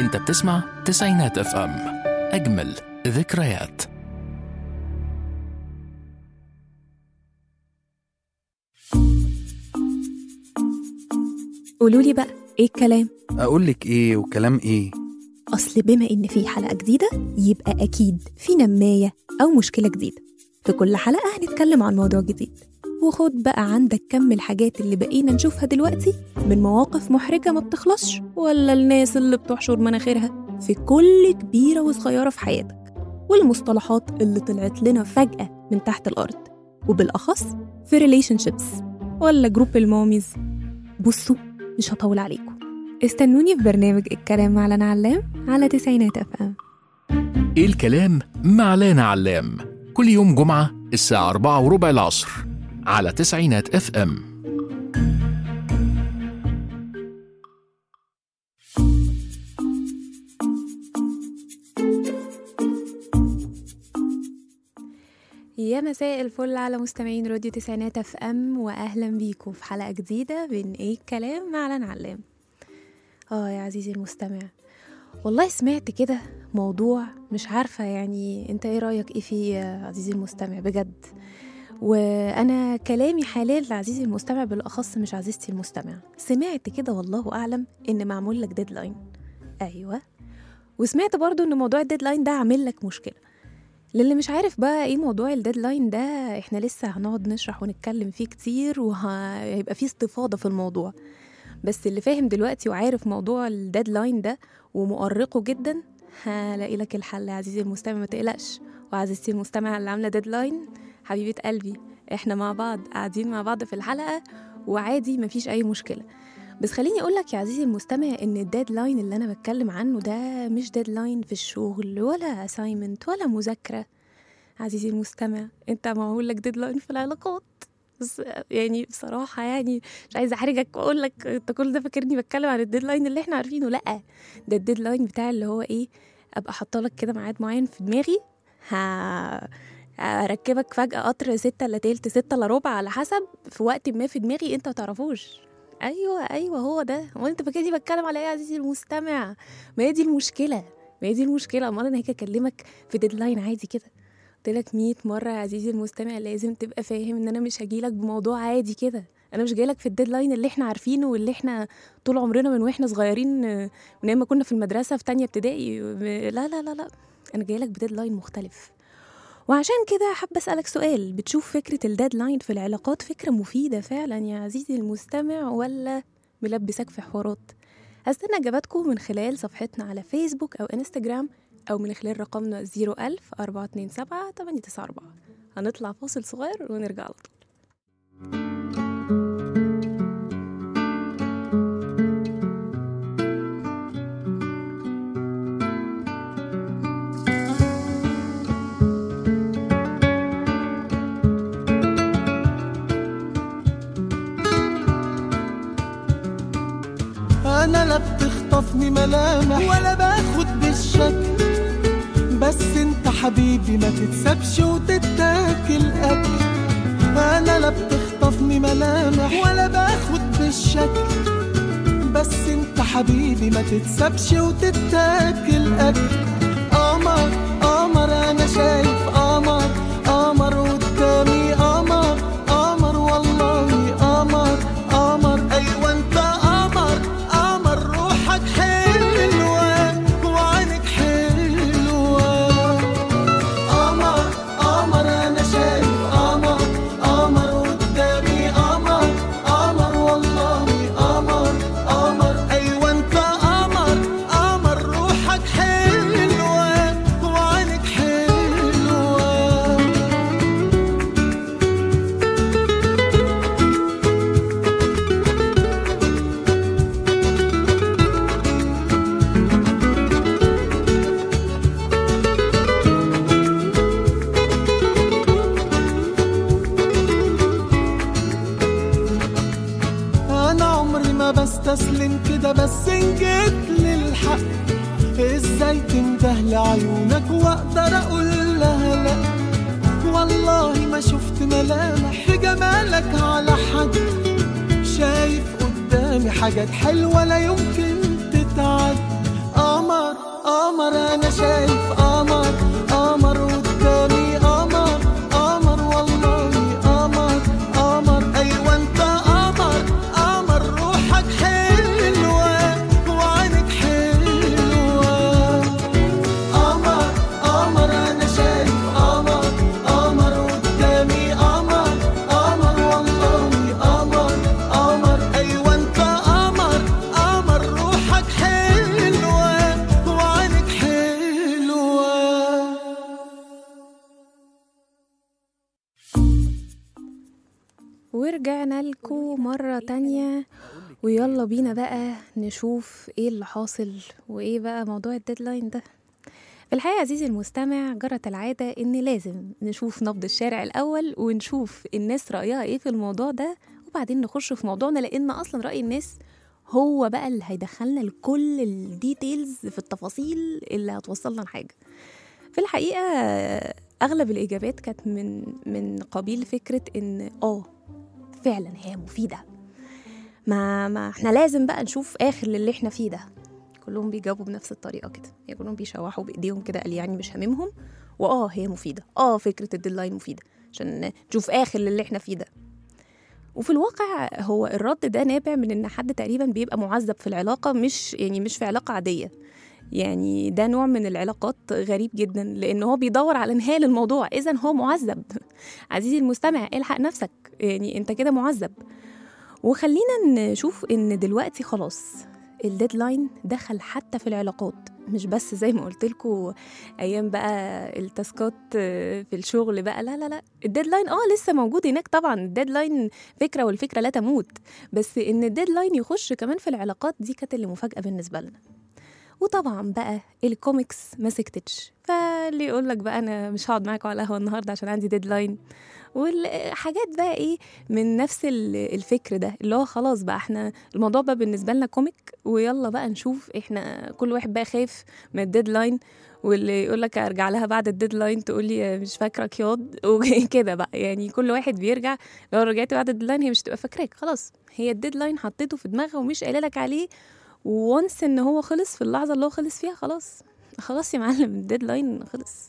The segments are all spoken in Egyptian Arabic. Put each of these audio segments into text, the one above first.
انت بتسمع تسعينات اف ام اجمل ذكريات قولوا لي بقى ايه الكلام اقول لك ايه وكلام ايه اصل بما ان في حلقه جديده يبقى اكيد في نمايه او مشكله جديده في كل حلقه هنتكلم عن موضوع جديد وخد بقى عندك كم الحاجات اللي بقينا نشوفها دلوقتي من مواقف محرجه ما بتخلصش ولا الناس اللي بتحشر مناخيرها في كل كبيره وصغيره في حياتك والمصطلحات اللي طلعت لنا فجاه من تحت الارض وبالاخص في ريليشن شيبس ولا جروب الماميز بصوا مش هطول عليكم استنوني في برنامج الكلام مع لنا علام على تسعينات اف ام ايه الكلام مع لانا علام كل يوم جمعة الساعة أربعة وربع العصر على تسعينات اف ام يا مساء الفل على مستمعين راديو تسعينات اف ام واهلا بيكم في حلقه جديده من ايه الكلام مع لنا علام اه يا عزيزي المستمع والله سمعت كده موضوع مش عارفه يعني انت ايه رايك ايه فيه يا عزيزي المستمع بجد وانا كلامي حاليا لعزيزي المستمع بالاخص مش عزيزتي المستمع سمعت كده والله اعلم ان معمول لك ديدلاين ايوه وسمعت برضو ان موضوع الديدلاين ده عامل لك مشكله للي مش عارف بقى ايه موضوع الديدلاين ده احنا لسه هنقعد نشرح ونتكلم فيه كتير وهيبقى فيه استفاضة في الموضوع بس اللي فاهم دلوقتي وعارف موضوع الديدلاين ده ومؤرقه جدا هلاقي لك الحل يا عزيزي المستمع ما تقلقش وعزيزتي المستمع اللي عامله ديدلاين حبيبه قلبي احنا مع بعض قاعدين مع بعض في الحلقه وعادي مفيش اي مشكله بس خليني اقول لك يا عزيزي المستمع ان الديدلاين اللي انا بتكلم عنه ده مش ديدلاين في الشغل ولا اساينمنت ولا مذاكره عزيزي المستمع انت معمول لك ديدلاين في العلاقات بس يعني بصراحه يعني مش عايزه احرجك واقول لك انت كل ده فاكرني بتكلم عن الديدلاين اللي احنا عارفينه لا ده الديدلاين بتاع اللي هو ايه ابقى حاطه لك كده ميعاد معين في دماغي ها اركبك فجاه قطر ستة الا تلت ستة الا ربع على حسب في وقت ما في دماغي انت متعرفوش ايوه ايوه هو ده هو انت فاكرني بتكلم على ايه يا عزيزي المستمع ما هي دي المشكله ما هي دي المشكله امال انا هيك اكلمك في ديدلاين عادي كده قلت لك 100 مره يا عزيزي المستمع لازم تبقى فاهم ان انا مش هجيلك بموضوع عادي كده انا مش جايلك في الديدلاين اللي احنا عارفينه واللي احنا طول عمرنا من واحنا صغيرين آه، من ايام ما كنا في المدرسه في تانية ابتدائي لا لا لا لا انا جايلك بديدلاين مختلف وعشان كده حابة أسألك سؤال بتشوف فكرة الديدلاين في العلاقات فكرة مفيدة فعلا يا عزيزي المستمع ولا ملبسك في حوارات هستنى إجاباتكم من خلال صفحتنا على فيسبوك أو إنستجرام أو من خلال رقمنا 01000 427 894 هنطلع فاصل صغير ونرجع على طول انا لا بتخطفني ملامح ولا باخد بالشكل بس انت حبيبي ما تتسابش وتتاكل اكل انا لا بتخطفني ملامح ولا باخد بالشكل بس انت حبيبي ما تتسابش وتتاكل اكل قمر قمر انا شايف قمر قمر قدامي قمر قمر والله قمر قمر ايوه انت قمر قمر روحك حلوه وعينك حلوه قمر قمر انا شايف قمر قمر قدامي قمر قمر والله قمر قمر ايوه انت قمر قمر روحك حلوه وعينك حلوه انا عمري ما بستسلم كده بس ان جيت للحق ازاي تنده لعيونك واقدر اقول لها لا والله ما شفت ملامح في جمالك على حد شايف قدامي حاجات حلوة لا يمكن تتعد قمر قمر قمر انا شايف قمر قمر قدامي قمر قمر والله قمر قمر ايوه انت قمر قمر روحك حلوه وعينك حلوه قمر قمر انا شايف قمر قمر قدامي قمر قمر والله قمر قمر ايوه انت قمر قمر روحك حلوه وعينك حلوه ورجعنا لكم مرة تانية ويلا بينا بقى نشوف ايه اللي حاصل وايه بقى موضوع الديدلاين ده في الحقيقة عزيزي المستمع جرت العادة ان لازم نشوف نبض الشارع الأول ونشوف الناس رأيها ايه في الموضوع ده وبعدين نخش في موضوعنا لأن أصلا رأي الناس هو بقى اللي هيدخلنا لكل الديتيلز في التفاصيل اللي هتوصلنا لحاجة في الحقيقة أغلب الإجابات كانت من من قبيل فكرة إن آه فعلا هي مفيدة ما ما احنا لازم بقى نشوف آخر للي احنا فيه ده كلهم بيجاوبوا بنفس الطريقة كده يعني كلهم بيشوحوا بإيديهم كده قال يعني مش هاممهم وآه هي مفيدة آه فكرة الديدلاين مفيدة عشان نشوف آخر للي احنا فيه ده وفي الواقع هو الرد ده نابع من ان حد تقريبا بيبقى معذب في العلاقه مش يعني مش في علاقه عاديه يعني ده نوع من العلاقات غريب جدا لان هو بيدور على انهاء الموضوع اذا هو معذب عزيزي المستمع الحق نفسك يعني انت كده معذب وخلينا نشوف ان دلوقتي خلاص الديدلاين دخل حتى في العلاقات مش بس زي ما قلت لكم ايام بقى التاسكات في الشغل بقى لا لا لا الديدلاين اه لسه موجود هناك طبعا الديدلاين فكره والفكره لا تموت بس ان الديدلاين يخش كمان في العلاقات دي كانت اللي مفاجاه بالنسبه لنا وطبعا بقى الكوميكس ما سكتتش فاللي يقول لك بقى انا مش هقعد معاكم على القهوه النهارده عشان عندي ديدلاين والحاجات بقى ايه من نفس ال- الفكر ده اللي هو خلاص بقى احنا الموضوع بقى بالنسبه لنا كوميك ويلا بقى نشوف احنا كل واحد بقى خايف من الديدلاين واللي يقول لك ارجع لها بعد الديدلاين تقول لي مش فاكرك ياض وكده بقى يعني كل واحد بيرجع لو رجعت بعد الديدلاين هي مش تبقى فاكراك خلاص هي الديدلاين حطيته في دماغها ومش قايله لك عليه وونس ان هو خلص في اللحظه اللي هو خلص فيها خلاص خلاص يا معلم الديدلاين خلص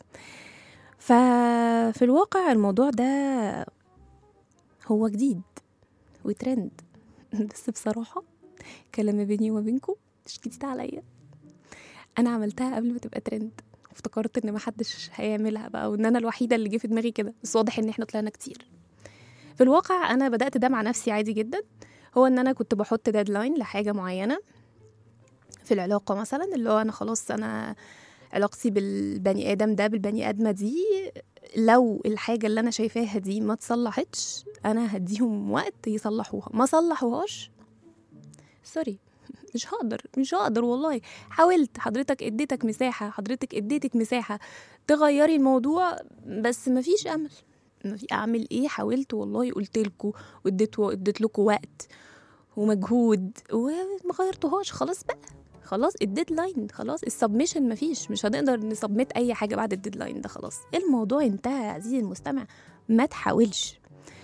ففي الواقع الموضوع ده هو جديد وترند بس بصراحة كلام ما بيني وما بينكم مش جديد عليا أنا عملتها قبل ما تبقى ترند وافتكرت إن محدش هيعملها بقى وإن أنا الوحيدة اللي جه في دماغي كده بس واضح إن إحنا طلعنا كتير في الواقع أنا بدأت ده مع نفسي عادي جدا هو إن أنا كنت بحط ديدلاين لحاجة معينة في العلاقة مثلا اللي هو أنا خلاص أنا علاقتي بالبني آدم ده بالبني آدمة دي لو الحاجة اللي أنا شايفاها دي ما تصلحتش أنا هديهم وقت يصلحوها ما صلحوهاش سوري مش هقدر مش هقدر والله حاولت حضرتك اديتك مساحة حضرتك اديتك مساحة تغيري الموضوع بس مفيش أمل ما في أعمل إيه حاولت والله قلت لكم واديت اديت لكم وقت ومجهود وما غيرتوهاش خلاص بقى خلاص الديدلاين خلاص السبمشن مفيش مش هنقدر نسبمت اي حاجه بعد الديدلاين ده خلاص الموضوع انتهى يا عزيزي المستمع ما تحاولش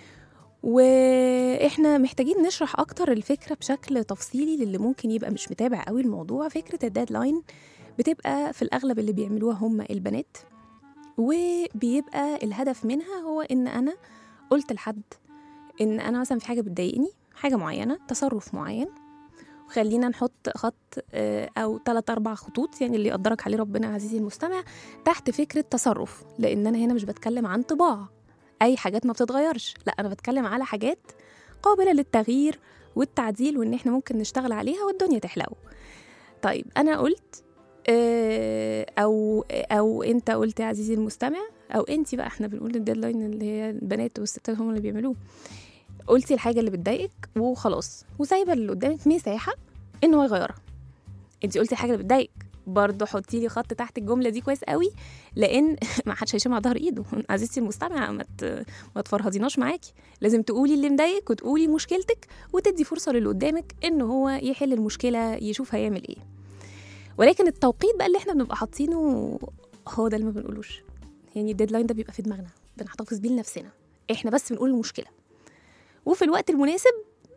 واحنا محتاجين نشرح اكتر الفكره بشكل تفصيلي للي ممكن يبقى مش متابع قوي الموضوع فكره الديدلاين بتبقى في الاغلب اللي بيعملوها هم البنات وبيبقى الهدف منها هو ان انا قلت لحد ان انا مثلا في حاجه بتضايقني حاجه معينه تصرف معين خلينا نحط خط آه، او ثلاث اربع خطوط يعني اللي يقدرك عليه ربنا عزيزي المستمع تحت فكره تصرف لان انا هنا مش بتكلم عن طباع اي حاجات ما بتتغيرش لا انا بتكلم على حاجات قابله للتغيير والتعديل وان احنا ممكن نشتغل عليها والدنيا تحلو طيب انا قلت آه، او او انت قلت يا عزيزي المستمع او انت بقى احنا بنقول الديدلاين اللي هي البنات والستات هم اللي بيعملوه قلتي الحاجه اللي بتضايقك وخلاص وسايبه اللي قدامك مساحه ان هو يغيرها انت قلتي الحاجه اللي بتضايقك برضه حطي لي خط تحت الجمله دي كويس قوي لان ما حدش هيشم على ظهر ايده عزيزتي المستمع ما ت- ما تفرهديناش معاكي لازم تقولي اللي مضايقك وتقولي مشكلتك وتدي فرصه للي قدامك ان هو يحل المشكله يشوف هيعمل ايه ولكن التوقيت بقى اللي احنا بنبقى حاطينه هو ده اللي ما بنقولوش يعني الديدلاين ده بيبقى في دماغنا بنحتفظ بيه لنفسنا احنا بس بنقول المشكله وفي الوقت المناسب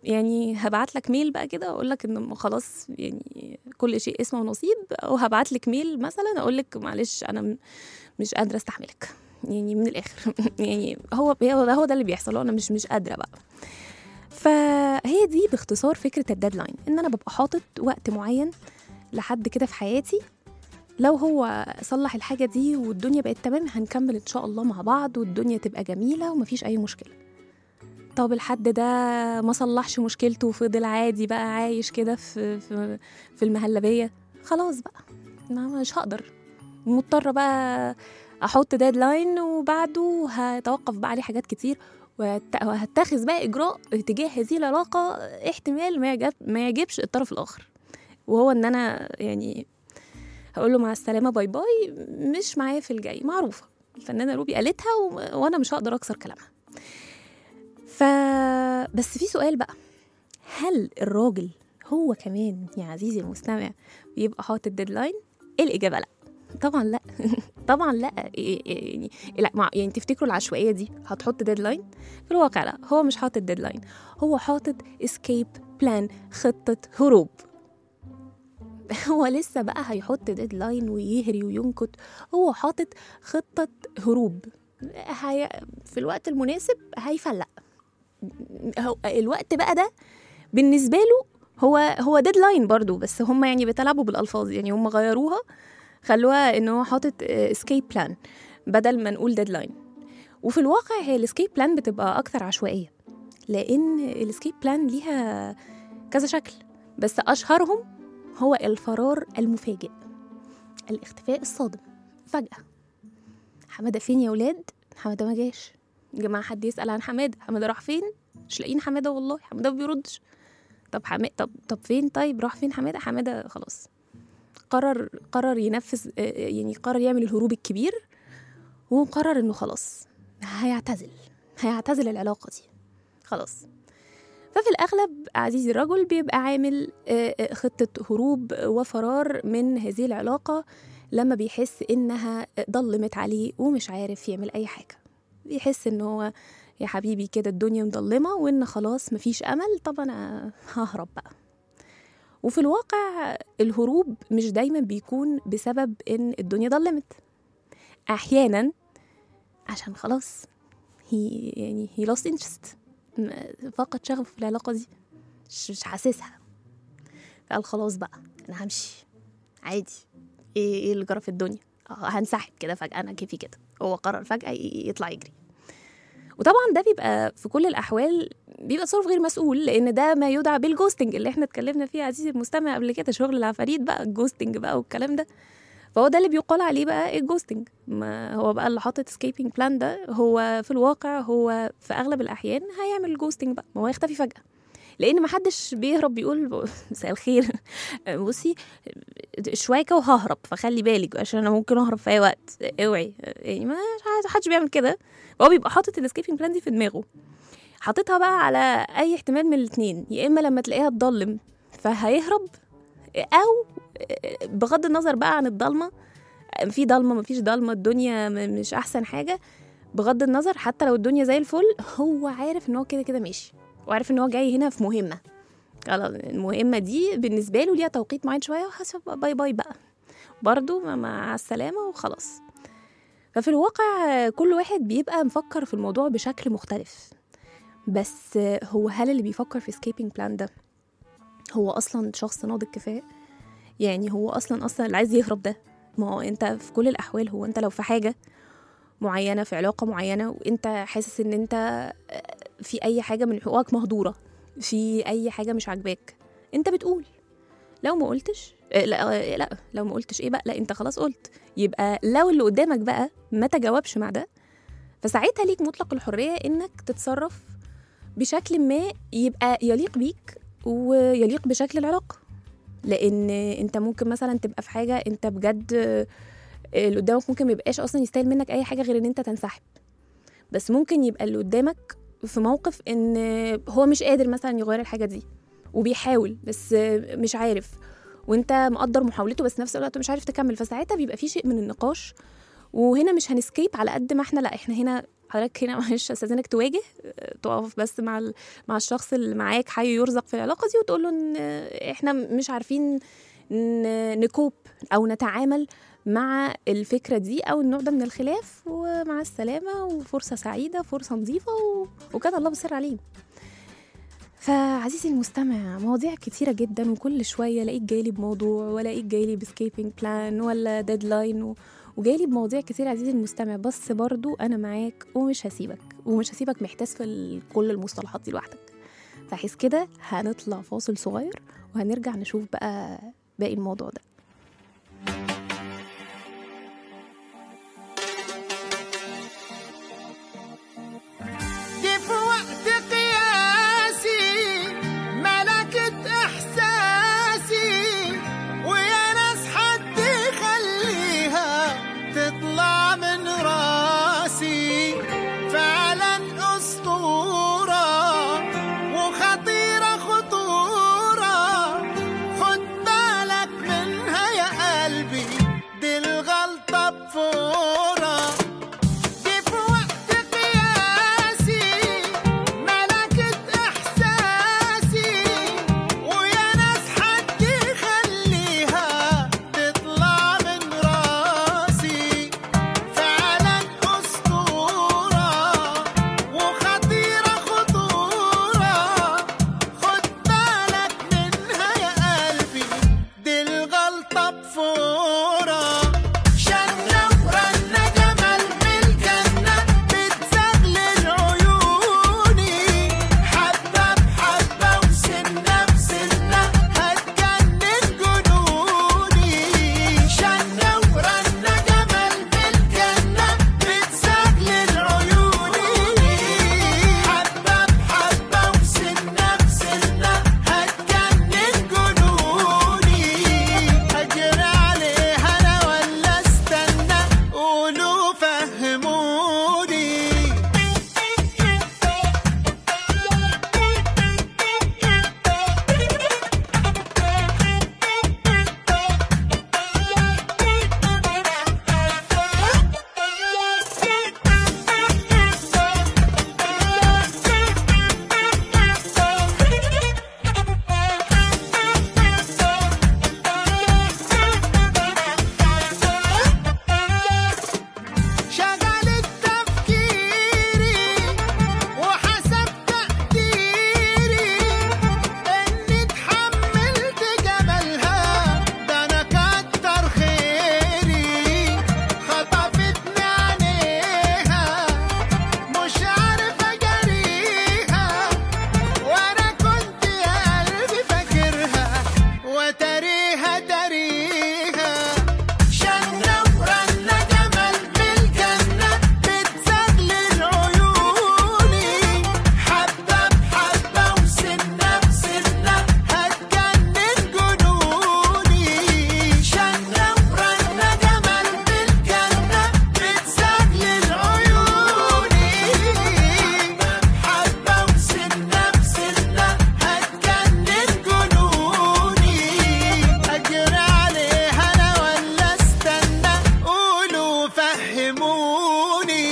يعني هبعت لك ميل بقى كده اقول لك ان خلاص يعني كل شيء اسمه ونصيب او هبعت لك ميل مثلا اقول لك معلش انا م- مش قادره استحملك يعني من الاخر يعني هو هو ده هو ده اللي بيحصل انا مش مش قادره بقى فهي دي باختصار فكره الديدلاين ان انا ببقى حاطط وقت معين لحد كده في حياتي لو هو صلح الحاجه دي والدنيا بقت تمام هنكمل ان شاء الله مع بعض والدنيا تبقى جميله ومفيش اي مشكله طب الحد ده ما صلحش مشكلته وفضل عادي بقى عايش كده في في في المهلبيه خلاص بقى ما مش هقدر مضطره بقى احط ديدلاين وبعده هتوقف بقى عليه حاجات كتير وهت- وهتخذ بقى اجراء تجاه هذه العلاقه احتمال ما يعجب ما يعجبش الطرف الاخر وهو ان انا يعني هقول له مع السلامه باي باي مش معايا في الجاي معروفه الفنانه روبي قالتها و... وانا مش هقدر اكسر كلامها ف بس في سؤال بقى هل الراجل هو كمان يا عزيزي المستمع بيبقى حاطط ديدلاين ايه الاجابه لا طبعا لا طبعا لا إيه- إيه- يعني لا مع- يعني تفتكروا العشوائيه دي هتحط ديدلاين في الواقع لا هو مش حاطط ديدلاين هو حاطط اسكيب بلان خطه هروب هو لسه بقى هيحط ديدلاين ويهري وينكت هو حاطط خطة هروب هي في الوقت المناسب هيفلق هو الوقت بقى ده بالنسبة له هو هو ديدلاين برضو بس هم يعني بيتلاعبوا بالألفاظ يعني هم غيروها خلوها ان هو حاطط اسكيب بلان بدل ما نقول ديدلاين وفي الواقع هي الاسكيب بلان بتبقى اكثر عشوائيه لان الاسكيب بلان ليها كذا شكل بس اشهرهم هو الفرار المفاجئ الاختفاء الصادم فجأة حمادة فين يا ولاد؟ حمادة ما جاش يا جماعة حد يسأل عن حمادة حمادة راح فين؟ مش لاقيين حمادة والله حمادة ما بيردش طب حماد طب طب فين طيب راح فين حمادة حمادة خلاص قرر قرر ينفذ آه، يعني قرر يعمل الهروب الكبير وقرر انه خلاص هيعتزل هيعتزل العلاقة دي خلاص ففي الأغلب عزيزي الرجل بيبقى عامل آه، آه، خطة هروب وفرار من هذه العلاقة لما بيحس إنها ضلمت عليه ومش عارف يعمل أي حاجة بيحس إن هو يا حبيبي كده الدنيا مضلمة وإن خلاص مفيش أمل طب أنا ههرب بقى وفي الواقع الهروب مش دايما بيكون بسبب إن الدنيا ضلمت أحيانا عشان خلاص هي يعني هي lost interest م- فقد شغف في العلاقة دي مش مش حاسسها قال خلاص بقى أنا همشي عادي إيه إيه اللي جرى في الدنيا آه، هنسحب كده فجأة أنا كيفي كده هو قرر فجأة ي- يطلع يجري وطبعا ده بيبقى في كل الأحوال بيبقى تصرف غير مسؤول لأن ده ما يدعى بالجوستنج اللي احنا اتكلمنا فيه عزيزي المستمع قبل كده شغل العفاريت بقى الجوستنج بقى والكلام ده فهو ده اللي بيقال عليه بقى الجوستنج ما هو بقى اللي حاطط سكيبنج بلان ده هو في الواقع هو في اغلب الاحيان هيعمل الجوستنج بقى ما هو يختفي فجاه لان ما حدش بيهرب بيقول مساء الخير بصي شويكه وههرب فخلي بالك عشان انا ممكن اهرب في اي وقت اوعي يعني ما حدش بيعمل كده هو بيبقى حاطط السكيبنج بلان دي في دماغه حاططها بقى على اي احتمال من الاثنين يا اما لما تلاقيها تضلم فهيهرب او بغض النظر بقى عن الضلمه في ضلمه مفيش ضلمه الدنيا م- مش احسن حاجه بغض النظر حتى لو الدنيا زي الفل هو عارف ان هو كده كده ماشي وعارف ان هو جاي هنا في مهمه خلاص المهمه دي بالنسبه له ليها توقيت معين شويه وحسب باي باي بقى برضو مع- مع السلامه وخلاص ففي الواقع كل واحد بيبقى مفكر في الموضوع بشكل مختلف بس هو هل اللي بيفكر في سكيبنج بلان ده هو اصلا شخص ناضج كفايه يعني هو اصلا اصلا اللي عايز يهرب ده ما هو انت في كل الاحوال هو انت لو في حاجه معينه في علاقه معينه وانت حاسس ان انت في اي حاجه من حقوقك مهدوره في اي حاجه مش عاجباك انت بتقول لو ما قلتش آه، لا آه، لا لو ما قلتش ايه بقى لا انت خلاص قلت يبقى لو اللي قدامك بقى ما تجاوبش مع ده فساعتها ليك مطلق الحريه انك تتصرف بشكل ما يبقى يليق بيك ويليق بشكل العلاقه لان انت ممكن مثلا تبقى في حاجه انت بجد آه، اللي قدامك ممكن ما يبقاش اصلا يستاهل منك اي حاجه غير ان انت تنسحب بس ممكن يبقى اللي قدامك في موقف ان هو مش قادر مثلا يغير الحاجه دي وبيحاول بس مش عارف وانت مقدر محاولته بس نفس الوقت مش عارف تكمل فساعتها بيبقى في شيء من النقاش وهنا مش هنسكيب على قد ما احنا لا احنا هنا حضرتك هنا معلش استاذنك تواجه آه، تقف بس مع ال- مع الشخص اللي معاك حي يرزق في العلاقه دي وتقول له ان آه، احنا مش عارفين ن- نكوب او نتعامل مع الفكره دي او النوع ده من الخلاف ومع السلامه وفرصه سعيده فرصه نظيفه و... وكان الله بالسر عليم فعزيزي المستمع مواضيع كتيرة جدا وكل شوية الاقيك جايلي بموضوع والاقيك جايلي بسكيبنج بلان ولا ديدلاين و... وجايلي بمواضيع كتير عزيزي المستمع بس برضو انا معاك ومش هسيبك ومش هسيبك محتاس في ال- كل المصطلحات دي لوحدك فحيث كده هنطلع فاصل صغير وهنرجع نشوف بقى باقي الموضوع ده دي في وقت قياسي ملكة إحساسي ويا ناس حد يخليها تطلع من راسي فعلا أسطورة وخطيرة خطورة خد بالك منها يا قلبي دي الغلطة بفورة دي في وقت قياسي ملكة إحساسي ويا ناس حد يخليها تطلع من راسي فعلا أسطورة وخطيرة خطورة خد بالك منها يا قلبي دي الغلطة بفورة شنة ورنة جمال بالجنة بتزغلل عيوني حبة بحبة وسنة بسنة هتجنن جنوني شنة ورنة جمال بالجنة بتزغلل عيوني حبة بحبة وسنة بسنة هتجنن جنوني أجري عليها أنا ولا استنى قولوا فهموني شغلت تفكيري وحسب تقديري اني اتحملت جمالها ده انا كتر خيري خطفتني عينيها مش عارف اجاريها وانا كنت يا قلبي فاكرها وتاريها تاريها شنة ورنة جمال بالجنة بتزغلل عيوني حبة بحبة وسنة بسنة هتجنن جنوني شنة ورنة جمال بالجنة بتزغلل عيوني حبة وسنة بسنة هتجنن جنوني أجري عليها أنا ولا استنى قولوا فهموني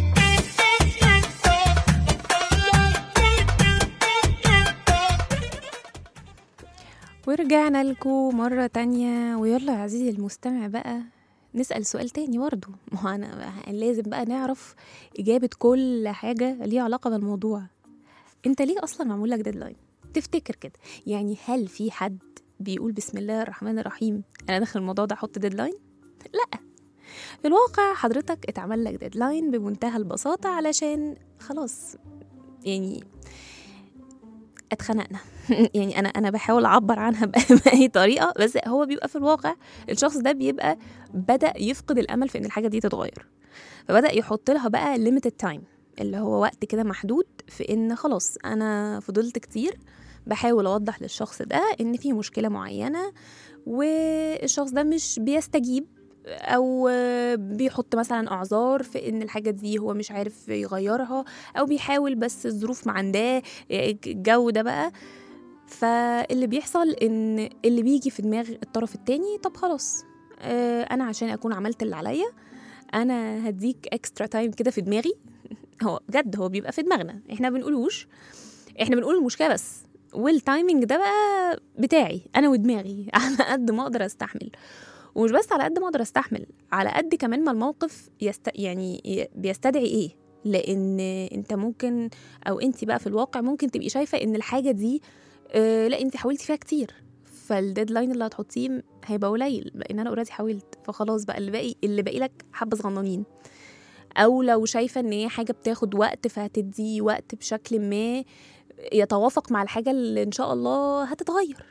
ورجعنا لكم مرة تانية ويلا يا عزيزي المستمع بقى نسأل سؤال تاني برضه ما هو أنا لازم بقى نعرف إجابة كل حاجة ليها علاقة بالموضوع أنت ليه أصلا معمول لك ديدلاين؟ تفتكر كده يعني هل في حد بيقول بسم الله الرحمن الرحيم أنا داخل الموضوع ده أحط ديدلاين؟ لأ في الواقع حضرتك اتعمل لك ديدلاين بمنتهى البساطة علشان خلاص يعني اتخنقنا يعني انا انا بحاول اعبر عنها بأ- باي طريقه بس هو بيبقى في الواقع الشخص ده بيبقى بدا يفقد الامل في ان الحاجه دي تتغير فبدا يحط لها بقى ليميتد تايم اللي هو وقت كده محدود في ان خلاص انا فضلت كتير بحاول اوضح للشخص ده ان في مشكله معينه والشخص ده مش بيستجيب او بيحط مثلا اعذار في ان الحاجه دي هو مش عارف يغيرها او بيحاول بس الظروف معنداه الجو ده بقى فاللي بيحصل ان اللي بيجي في دماغ الطرف التاني طب خلاص آه، انا عشان اكون عملت اللي عليا انا هديك اكسترا تايم كده في دماغي هو بجد هو بيبقى في دماغنا احنا ما بنقولوش احنا بنقول المشكله بس والتايمنج ده بقى بتاعي انا ودماغي على قد ما اقدر استحمل ومش بس على قد ما اقدر استحمل على قد كمان ما الموقف يست... يعني ي- بيستدعي ايه لان انت ممكن او انت بقى في الواقع ممكن تبقي شايفه ان الحاجه دي آه لا انت حاولتي فيها كتير فالديدلاين اللي هتحطيه هيبقى قليل لان انا اوريدي حاولت فخلاص بقى اللي باقي اللي باقي لك حبه صغننين او لو شايفه ان هي حاجه بتاخد وقت فهتدي وقت بشكل ما يتوافق مع الحاجه اللي ان شاء الله هتتغير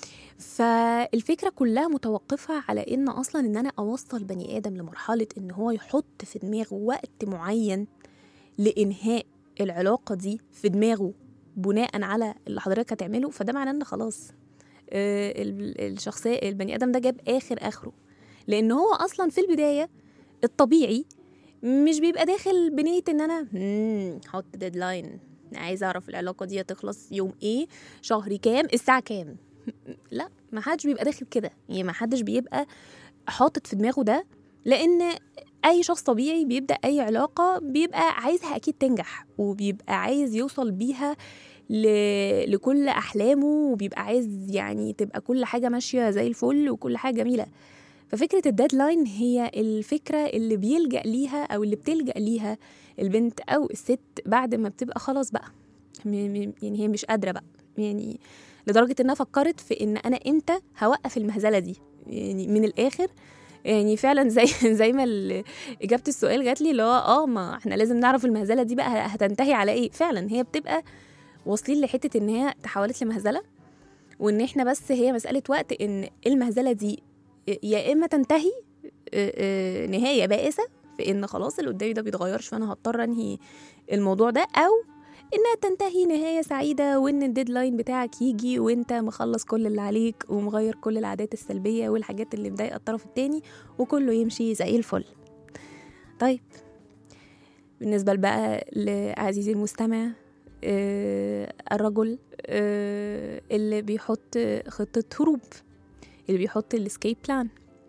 فالفكره كلها متوقفه على ان اصلا ان انا اوصل بني ادم لمرحله ان هو يحط في دماغه وقت معين لانهاء العلاقه دي في دماغه بناء على اللي حضرتك هتعمله فده معناه ان خلاص آه، ال- الشخصيه البني ادم ده جاب اخر اخره لان هو اصلا في البدايه الطبيعي مش بيبقى داخل بنيه ان انا مم، حط ديدلاين عايزه اعرف العلاقه دي هتخلص يوم ايه شهر كام الساعه كام لا ما حدش بيبقى داخل كده يعني ما حدش بيبقى حاطط في دماغه ده لان اي شخص طبيعي بيبدا اي علاقه بيبقى عايزها اكيد تنجح وبيبقى عايز يوصل بيها ل... لكل احلامه وبيبقى عايز يعني تبقى كل حاجه ماشيه زي الفل وكل حاجه جميله ففكره الديدلاين هي الفكره اللي بيلجا ليها او اللي بتلجا ليها البنت او الست بعد ما بتبقى خلاص بقى م... م... يعني هي مش قادره بقى يعني لدرجه انها فكرت في ان انا امتى هوقف المهزله دي يعني من الاخر يعني فعلا زي زي ما ال- اجابه السؤال جات لي اللي هو اه ما احنا لازم نعرف المهزله دي بقى هتنتهي على ايه فعلا هي بتبقى واصلين لحته ان هي تحولت لمهزله وان احنا بس هي مساله وقت ان المهزله دي يا اما تنتهي آه، آه، نهايه بائسه في ان خلاص اللي قدامي ده بيتغيرش فانا هضطر انهي الموضوع ده او انها تنتهي نهايه سعيده وان الديدلاين بتاعك يجي وانت مخلص كل اللي عليك ومغير كل العادات السلبيه والحاجات اللي مضايقه الطرف التاني وكله يمشي زي الفل طيب بالنسبه بقى لعزيزي المستمع آه، الرجل آه، اللي بيحط خطه هروب اللي بيحط الاسكيب بلان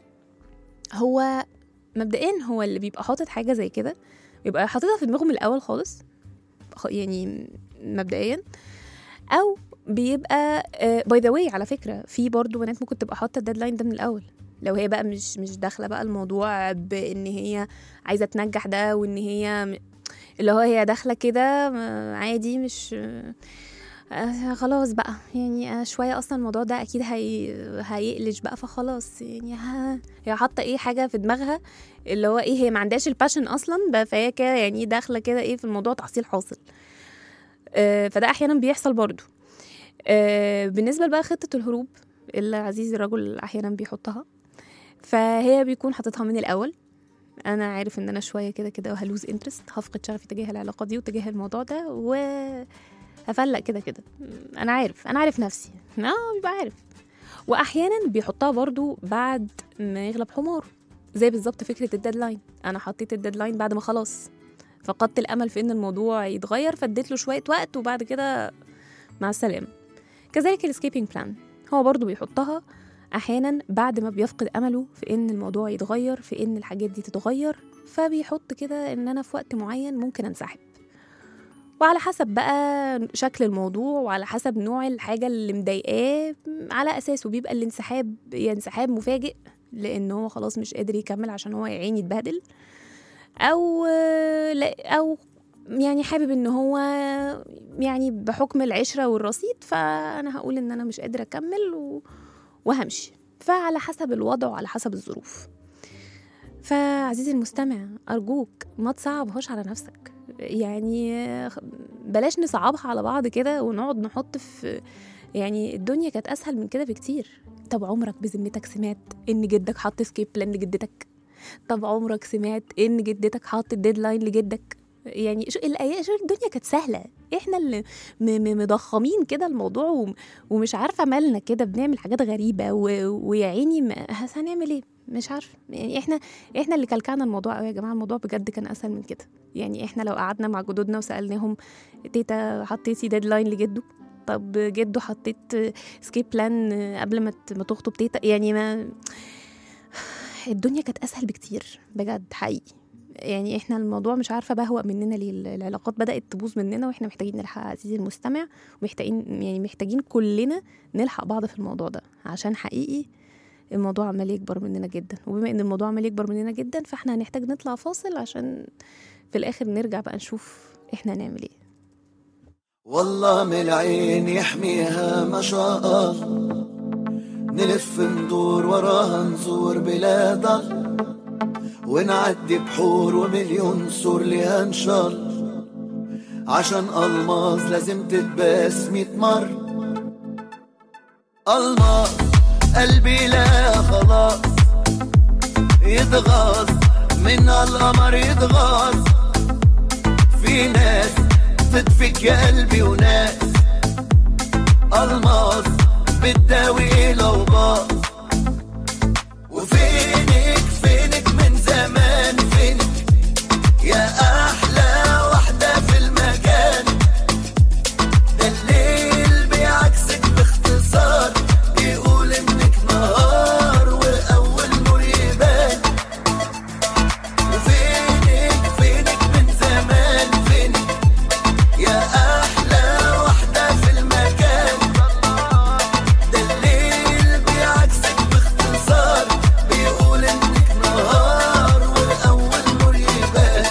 هو مبدئيا هو اللي بيبقى حاطط حاجه زي كده بيبقى حاططها في دماغه من الاول خالص خ- يعني مبدئيا او بيبقى باي ذا واي على فكره في برضو بنات ممكن تبقى حاطه الديدلاين ده من الاول لو هي بقى مش مش داخله بقى الموضوع بان هي عايزه تنجح ده وان هي م- اللي هو هي داخله كده م- عادي مش آه خلاص بقى يعني آه شويه اصلا الموضوع ده اكيد هي هيقلش بقى فخلاص يعني ها هي حاطه ايه حاجه في دماغها اللي هو ايه هي ما عندهاش الباشن اصلا بقى فهي كده يعني داخله كده ايه في الموضوع تحصيل حاصل آه فده احيانا بيحصل برضو آه بالنسبه بقى خطه الهروب اللي عزيزي الرجل احيانا بيحطها فهي بيكون حاططها من الاول انا عارف ان انا شويه كده كده وهلوز انترست هفقد شغفي تجاه العلاقه دي وتجاه الموضوع ده و هفلق كده كده انا عارف انا عارف نفسي اه بيبقى عارف واحيانا بيحطها برضو بعد ما يغلب حماره زي بالظبط فكره الديدلاين انا حطيت الديدلاين بعد ما خلاص فقدت الامل في ان الموضوع يتغير فاديت له شويه وقت وبعد كده مع السلامه كذلك الاسكيبنج بلان هو برضو بيحطها احيانا بعد ما بيفقد امله في ان الموضوع يتغير في ان الحاجات دي تتغير فبيحط كده ان انا في وقت معين ممكن انسحب وعلى حسب بقى شكل الموضوع وعلى حسب نوع الحاجة اللي مضايقاه على أساسه بيبقى الانسحاب يا انسحاب مفاجئ لأن هو خلاص مش قادر يكمل عشان هو يا عيني يتبهدل أو لا أو يعني حابب ان هو يعني بحكم العشرة والرصيد فأنا هقول ان أنا مش قادر أكمل و... وهمشي فعلى حسب الوضع وعلى حسب الظروف فعزيزي المستمع أرجوك ما تصعبهاش على نفسك يعني بلاش نصعبها على بعض كده ونقعد نحط في يعني الدنيا كانت اسهل من كده بكتير طب عمرك بذمتك سمعت ان جدك حط سكيب بلان لجدتك طب عمرك سمعت ان جدتك حط ديدلاين لجدك يعني شو الايام شو الدنيا كانت سهله احنا اللي م- م- مضخمين كده الموضوع وم- ومش عارفه مالنا كده بنعمل حاجات غريبه و- ويا عيني ما- هنعمل ايه مش عارفه يعني احنا احنا اللي كلكعنا الموضوع قوي يا جماعه الموضوع بجد كان اسهل من كده يعني احنا لو قعدنا مع جدودنا وسالناهم تيتا حطيتي ديدلاين لجده طب جده حطيت سكيب بلان قبل ما ت- ما تخطب تيتا يعني ما الدنيا كانت اسهل بكتير بجد حقيقي يعني احنا الموضوع مش عارفه بهوأ مننا ليه العلاقات بدأت تبوظ مننا واحنا محتاجين نلحق عزيزي المستمع ومحتاجين يعني محتاجين كلنا نلحق بعض في الموضوع ده عشان حقيقي الموضوع عمال يكبر مننا جدا وبما ان الموضوع عمال يكبر مننا جدا فاحنا هنحتاج نطلع فاصل عشان في الاخر نرجع بقى نشوف احنا هنعمل ايه والله من العين يحميها ما شاء الله نلف ندور وراها نزور بلادها ونعدي بحور ومليون سور لها ان شاء الله عشان الماظ لازم تتباس ميت مر الماظ قلبي لا خلاص يتغاظ من القمر يتغاظ في ناس تدفك يا قلبي وناس الماظ بتداوي لو باظ وفينك فينك من زمان فينك يا احلى واحدة في المكان ده الليل بيعكسك باختصار بيقول انك نهار واول نور يبان وفينك فينك من زمان فينك يا احلى واحدة في المكان ده الليل بيعكسك باختصار بيقول انك نهار والاول نور يبان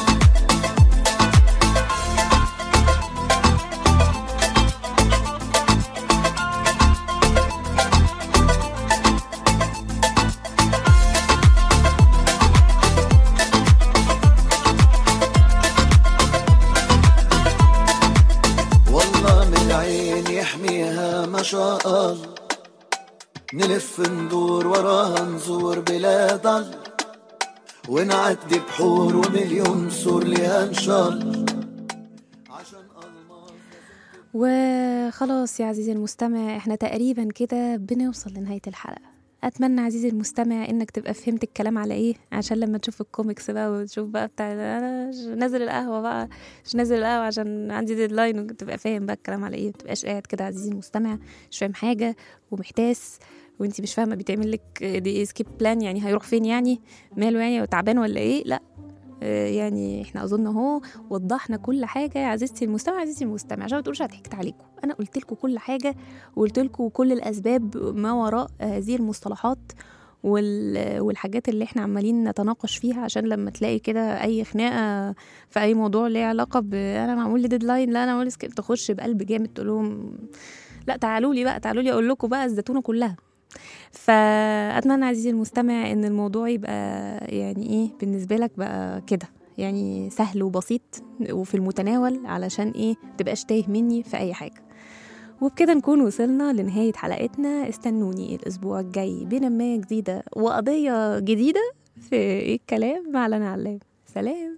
والله من العين يحميها ما شاء الله نلف ندور وراها نزور بلادها ونعدي بحور ومليون سور لها ان شاء الله عشان الماظ وخلاص يا عزيزي المستمع احنا تقريبا كده بنوصل لنهاية الحلقة اتمنى عزيزي المستمع انك تبقى فهمت الكلام على ايه عشان لما تشوف الكوميكس بقى وتشوف بقى بتاع انا مش نازل القهوه بقى مش نازل القهوه عشان عندي ديدلاين وتبقى فاهم بقى الكلام على ايه متبقاش قاعد كده عزيزي المستمع مش فاهم حاجه ومحتاس وانت مش فاهمه بيتعمل لك دي سكيب بلان يعني هيروح فين يعني ماله يعني تعبان ولا ايه لا آه، يعني احنا اظن اهو وضحنا كل حاجه يا عزيزتي المستمع عزيزتي المستمع عشان ما تقولوش أنا ضحكت عليكم انا قلت لكم كل حاجه وقلت لكم كل الاسباب ما وراء هذه المصطلحات وال- والحاجات اللي احنا عمالين نتناقش فيها عشان لما تلاقي كده اي خناقه في اي موضوع ليه علاقه ب انا معمول لي ديدلاين لا انا معمول سكيب تخش بقلب جامد تقول لهم لا تعالوا لي بقى تعالوا لي اقول لكم بقى الزتونه كلها فاتمنى عزيزي المستمع ان الموضوع يبقى يعني ايه بالنسبه لك بقى كده يعني سهل وبسيط وفي المتناول علشان ايه متبقاش تايه مني في اي حاجه وبكده نكون وصلنا لنهاية حلقتنا استنوني الأسبوع الجاي بنماية جديدة وقضية جديدة في إيه الكلام مع لنا علام سلام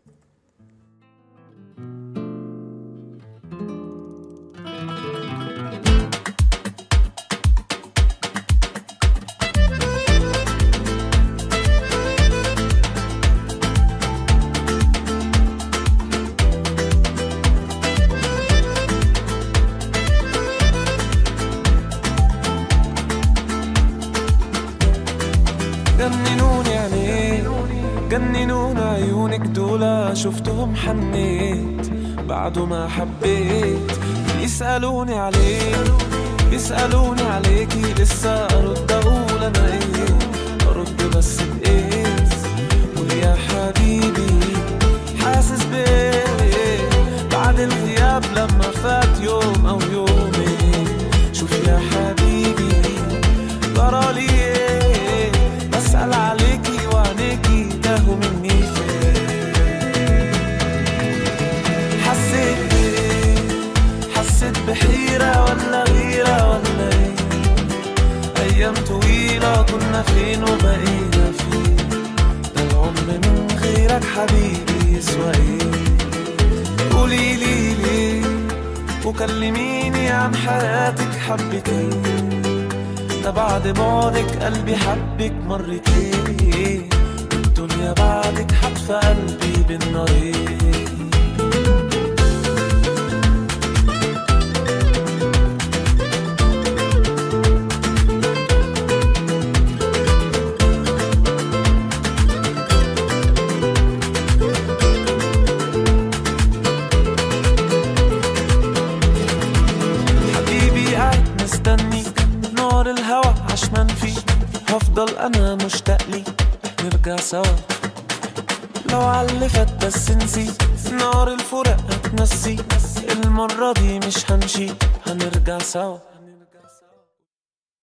جننوني عينيك جننون عيونك دول شفتهم حنيت بعد ما حبيت يسألوني عليك يسألوني عليكي لسه أرد أقول أنا إيه أرد بس بإيه قول يا حبيبي حاسس بإيه بعد الغياب لما فات يوم أو يومين شوف يا حبيبي جرالي ايه بسأل عليكي وعينيكي تاهوا مني فين حسيت بايه حسيت بحيرة ولا غيرة ولا ايه أيام طويلة كنا فين وبقينا فين ده العمر من غيرك حبيبي يسوى ايه قولي لي ليه وكلميني عن حياتك حبتين ده بعد بعدك قلبي حبك مرتين الدنيا بعدك حتفى قلبي بالنارين عاش منفي هفضل انا مشتاق لي نرجع سوا لو عاللي فات بس نسي نار الفراق هتنسي المرة دي مش هنشي هنرجع سوا